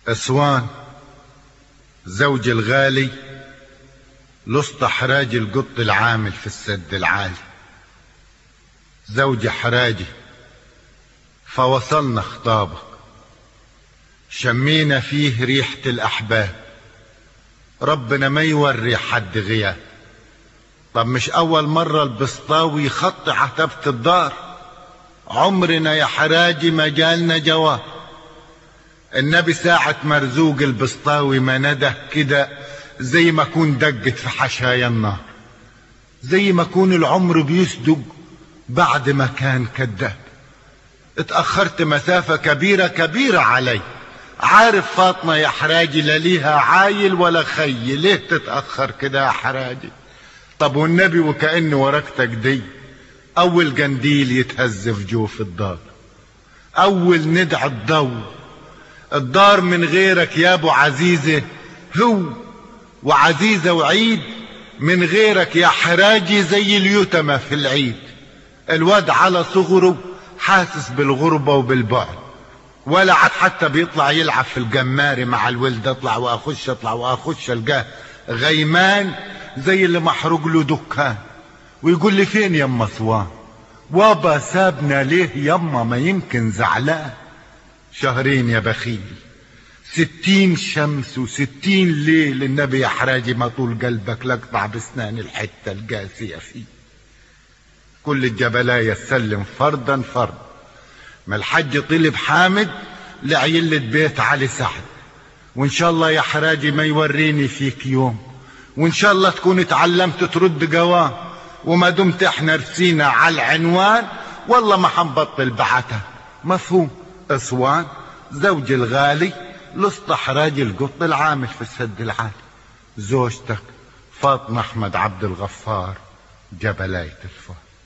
اسوان زوجي الغالي لصت حراج القط العامل في السد العالي زوجي حراجي فوصلنا خطابك شمينا فيه ريحة الأحباب ربنا ما يوري حد غياب طب مش أول مرة البسطاوي يخطي عتبة الدار عمرنا يا حراجي ما جالنا جواب النبي ساعة مرزوق البسطاوي ما نده كده زي ما كون دقت في حشايا النار زي ما كون العمر بيصدق بعد ما كان كذاب اتأخرت مسافة كبيرة كبيرة علي عارف فاطمة يا حراجي لا ليها عايل ولا خي ليه تتأخر كده يا حراجي طب والنبي وكأن ورقتك دي أول جنديل يتهز في جوف الدار أول ندع الضوء الدار من غيرك يا أبو عزيزة هو وعزيزة وعيد من غيرك يا حراجي زي اليتمة في العيد الواد على صغره حاسس بالغربة وبالبعد ولا عاد حتى بيطلع يلعب في الجماري مع الولد اطلع واخش اطلع واخش الجاه غيمان زي اللي محروق له دكان ويقول لي فين يما صوان وابا سابنا ليه يما ما يمكن زعلان شهرين يا بخيل ستين شمس وستين ليل النبي يا حراجي ما طول قلبك لقطع بسنان الحتة القاسية فيه كل الجبلاية تسلم فردا فرد ما الحج طلب حامد لعيلة بيت علي سعد وان شاء الله يا حراجي ما يوريني فيك يوم وان شاء الله تكون اتعلمت ترد قوام وما دمت احنا رسينا على العنوان والله ما حنبطل بعتها مفهوم اسوان زوجي الغالي لصت حراجي القط العامل في السد العالي زوجتك فاطمة احمد عبد الغفار جبلاية الفار